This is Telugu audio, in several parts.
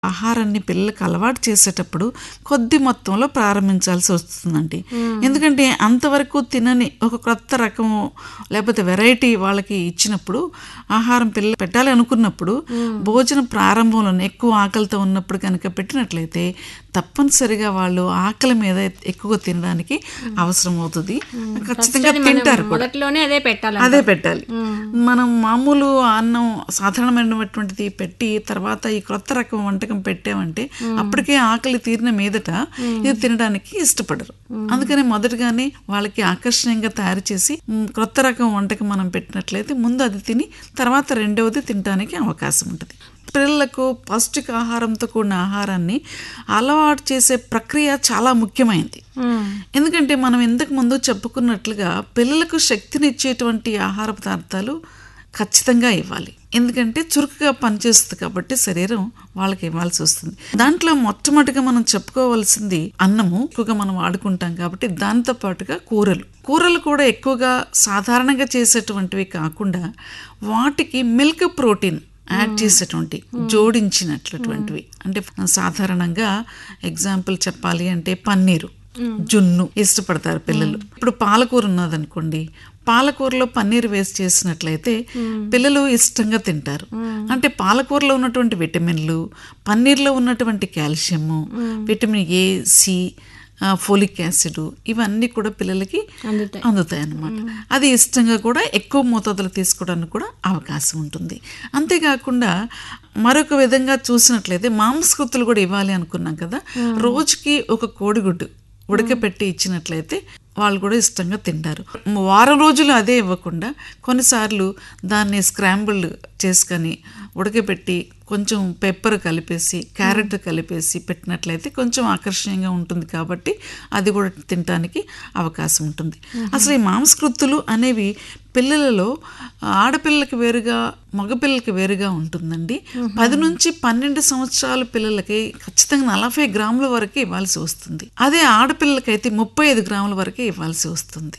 ఆహారాన్ని పిల్లలకు అలవాటు చేసేటప్పుడు కొద్ది మొత్తంలో ప్రారంభించాల్సి వస్తుందండి ఎందుకంటే అంతవరకు తినని ఒక కొత్త రకము లేకపోతే వెరైటీ వాళ్ళకి ఇచ్చినప్పుడు ఆహారం పిల్లలు పెట్టాలి అనుకున్నప్పుడు భోజనం ప్రారంభంలోనే ఎక్కువ ఆకలితో ఉన్నప్పుడు కనుక పెట్టినట్లయితే తప్పనిసరిగా వాళ్ళు ఆకలి మీద ఎక్కువగా తినడానికి అవసరం అవుతుంది ఖచ్చితంగా తింటారు కూడా మొదట్లోనే అదే పెట్టాలి అదే పెట్టాలి మనం మామూలు అన్నం సాధారణమైనటువంటిది పెట్టి తర్వాత ఈ కొత్త రకం వంటకం పెట్టామంటే అప్పటికే ఆకలి తీరిన మీదట ఇది తినడానికి ఇష్టపడరు అందుకని మొదటగానే వాళ్ళకి ఆకర్షణీయంగా తయారు చేసి మ్, కొత్త రకం వంటకం మనం పెట్టినట్లయితే ముందు అది తిని తర్వాత రెండవది తినడానికి అవకాశం ఉంటుంది పిల్లలకు పౌష్టిక ఆహారంతో కూడిన ఆహారాన్ని అలవాటు చేసే ప్రక్రియ చాలా ముఖ్యమైనది ఎందుకంటే మనం ఇంతకు ముందు చెప్పుకున్నట్లుగా పిల్లలకు శక్తినిచ్చేటువంటి ఆహార పదార్థాలు ఖచ్చితంగా ఇవ్వాలి ఎందుకంటే చురుకుగా పనిచేస్తుంది కాబట్టి శరీరం వాళ్ళకి ఇవ్వాల్సి వస్తుంది దాంట్లో మొట్టమొదటిగా మనం చెప్పుకోవాల్సింది అన్నము ఎక్కువగా మనం వాడుకుంటాం కాబట్టి దాంతో పాటుగా కూరలు కూరలు కూడా ఎక్కువగా సాధారణంగా చేసేటువంటివి కాకుండా వాటికి మిల్క్ ప్రోటీన్ యాడ్ చేసేటువంటి జోడించినట్లటువంటివి అంటే సాధారణంగా ఎగ్జాంపుల్ చెప్పాలి అంటే పన్నీరు జున్ను ఇష్టపడతారు పిల్లలు ఇప్పుడు పాలకూర ఉన్నదనుకోండి పాలకూరలో పన్నీర్ వేస్ట్ చేసినట్లయితే పిల్లలు ఇష్టంగా తింటారు అంటే పాలకూరలో ఉన్నటువంటి విటమిన్లు పన్నీర్లో ఉన్నటువంటి calcium vitamin A C folic acid ఇవన్నీ కూడా పిల్లలకి అందుతాయి అందుతాయి అన్నమాట అది ఇష్టంగా కూడా ఎక్కువ మోతాదులో తీసుకోవడానికి కూడా అవకాశం ఉంటుంది అంతేకాకుండా మరొక విధంగా చూసినట్లయితే మాంసకృతులు కూడా ఇవ్వాలి అనుకున్నాం కదా రోజుకి ఒక కోడిగుడ్డు ఉడకపెట్టి ఇచ్చినట్లయితే వాళ్ళు కూడా ఇష్టంగా తింటారు వారం రోజులు అదే ఇవ్వకుండా కొన్నిసార్లు దాన్ని స్క్రాంబుల్ చేసుకొని ఉడకబెట్టి కొంచెం పెప్పర్ కలిపేసి క్యారెట్ కలిపేసి పెట్టినట్లయితే కొంచెం ఆకర్షణీయంగా ఉంటుంది కాబట్టి అది కూడా తినడానికి అవకాశం ఉంటుంది అసలు ఈ మాంసకృత్తులు అనేవి పిల్లలలో ఆడపిల్లలకి వేరుగా మగపిల్లలకి వేరుగా ఉంటుందండి పది నుంచి పన్నెండు సంవత్సరాల పిల్లలకి ఖచ్చితంగా నలభై గ్రాముల వరకు ఇవ్వాల్సి వస్తుంది అదే ఆడపిల్లలకైతే ముప్పై ఐదు గ్రాముల వరకు ఇవ్వాల్సి వస్తుంది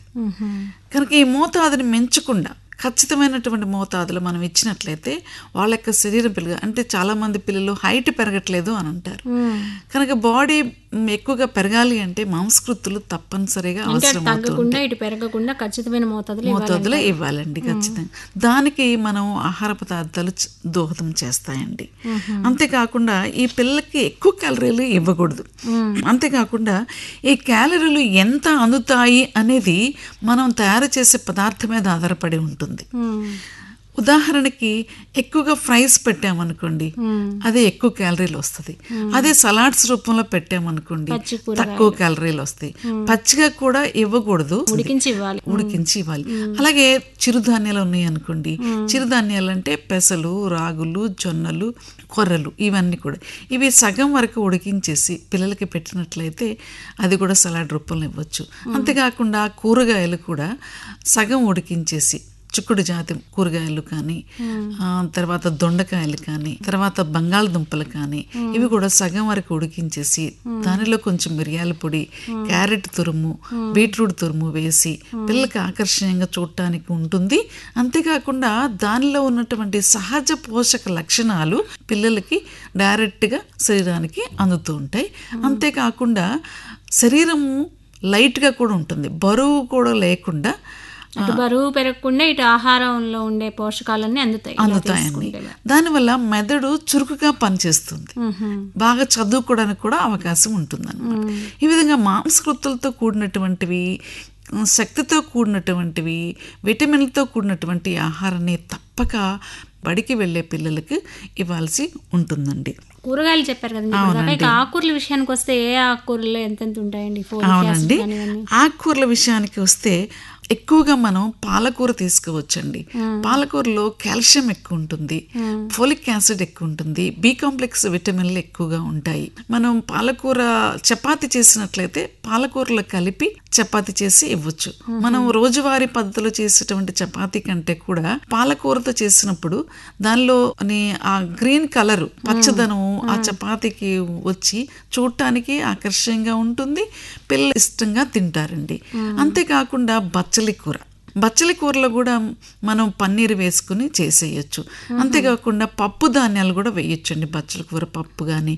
కనుక ఈ మోతాదుని మెచ్చకుండా ఖచ్చితమైనటువంటి మోతాదులు మనం ఇచ్చినట్లయితే వాళ్ళ యొక్క శరీరం పిల్లలు అంటే చాలా మంది పిల్లలు హైట్ పెరగట్లేదు అని అంటారు కనుక బాడీ ఎక్కువగా పెరగాలి అంటే మాంసకృతులు తప్పనిసరిగా అంటే అవసరం అటు తగ్గకుండా ఇటు పెరగకుండా ఖచ్చితమైన మోతాదులు ఇవ్వాలి మోతాదులో ఇవ్వాలండి ఖచ్చితంగా దానికి మనం ఆహార పదార్థాలు చ- దోహదం చేస్తాయండి అంతేకాకుండా ఈ పిల్లలకి ఎక్కువ క్యాలరీలు ఇవ్వకూడదు అంతేకాకుండా ఈ క్యాలరీలు ఎంత అందుతాయి అనేది మనం తయారు చేసే పదార్థం మీద ఆధారపడి ఉంటుంది ఉమ్. ఉదాహరణకి ఎక్కువగా ఫ్రైస్ పెట్టామనుకోండి అదే ఎక్కువ క్యాలరీలు వస్తుంది అదే సలాడ్స్ రూపంలో పెట్టామనుకోండి పచ్చి తక్కువ క్యాలరీలు వస్తాయి పచ్చిగా కూడా ఇవ్వకూడదు ఉడికించి ఇవ్వాలి ఉడికించి ఇవ్వాలి అలాగే చిరుధాన్యాలు ఉన్నాయి అనుకోండి చిరుధాన్యాలు అంటే పెసలు రాగులు జొన్నలు కొర్రలు ఇవన్నీ కూడా ఇవి సగం వరకు ఉడికించేసి పిల్లలకి పెట్టినట్లయితే అది కూడా సలాడ్ రూపంలో ఇవ్వచ్చు అంతేకాకుండా కూరగాయలు కూడా సగం ఉడికించేసి చిక్కుడు జాతి కూరగాయలు కానీ ఆ, తర్వాత దొండకాయలు కానీ తర్వాత బంగాళదుంపలు కానీ ఇవి కూడా సగం వరకు ఉడికించేసి దానిలో కొంచెం మిరియాల పొడి క్యారెట్ తురుము బీట్రూట్ తురుము వేసి పిల్లలకి ఆకర్షణీయంగా చూడటానికి ఉంటుంది అంతేకాకుండా దానిలో ఉన్నటువంటి సహజ పోషక లక్షణాలు పిల్లలకి డైరెక్ట్గా శరీరానికి అందుతూ ఉంటాయి అంతేకాకుండా శరీరము లైట్గా కూడా ఉంటుంది బరువు కూడా లేకుండా అటు బరువు పెరగకుండా ఇటు ఆహారంలో ఉండే పోషకాలన్నీ అందుతాయి ఇలా అందుతాయండి తీసుకుంటే. దానివల్ల మెదడు చురుకుగా పనిచేస్తుంది మ్మ్. బాగా చదువుకోవడానికి కూడా అవకాశం ఉంటుందన్నమాట ఈ విధంగా మాంసకృతులతో కూడినటువంటివి శక్తితో కూడినటువంటివి విటమిన్లతో కూడినటువంటి ఆహారాన్ని తప్పక బడికి వెళ్ళే పిల్లలకి ఇవ్వాల్సి ఉంటుందండి కూరగాయలు చెప్పారు కదండి ఇప్పుడు దాకా. ఇక ఆకుకూరల విషయానికి వస్తే ఏ ఆకుకూరలు ఎంతెంత ఉంటాయండి ఫోలిక్ యాసిడ్ అవునండి కానివ్వండి ఆకుకూరల విషయానికి వస్తే ఎక్కువగా మనం పాలకూర తీసుకోవచ్చండి పాలకూరలో కాల్షియం ఎక్కువ ఉంటుంది ఫోలిక్ యాసిడ్ ఎక్కువ ఉంటుంది బి కాంప్లెక్స్ విటమిన్లు ఎక్కువగా ఉంటాయి మనం పాలకూర చపాతి చేసినట్లయితే పాలకూరలో కలిపి చపాతి చేసి ఇవ్వచ్చు మనం రోజువారీ పద్ధతిలో చేసేటువంటి చపాతీ కంటే కూడా పాలకూరతో చేసినప్పుడు దానిలో ఆ గ్రీన్ కలర్ పచ్చదనం ఆ చపాతీకి వచ్చి చూడటానికి ఆకర్షణీయంగా ఉంటుంది పిల్లలు ఇష్టంగా తింటారండి అంతేకాకుండా బచ్చలి కూర బచ్చలి కూరలో కూడా మనం పన్నీర్ వేసుకుని చేసేయచ్చు అంతేకాకుండా పప్పు ధాన్యాలు కూడా వేయొచ్చండి బచ్చలి కూర పప్పు కానీ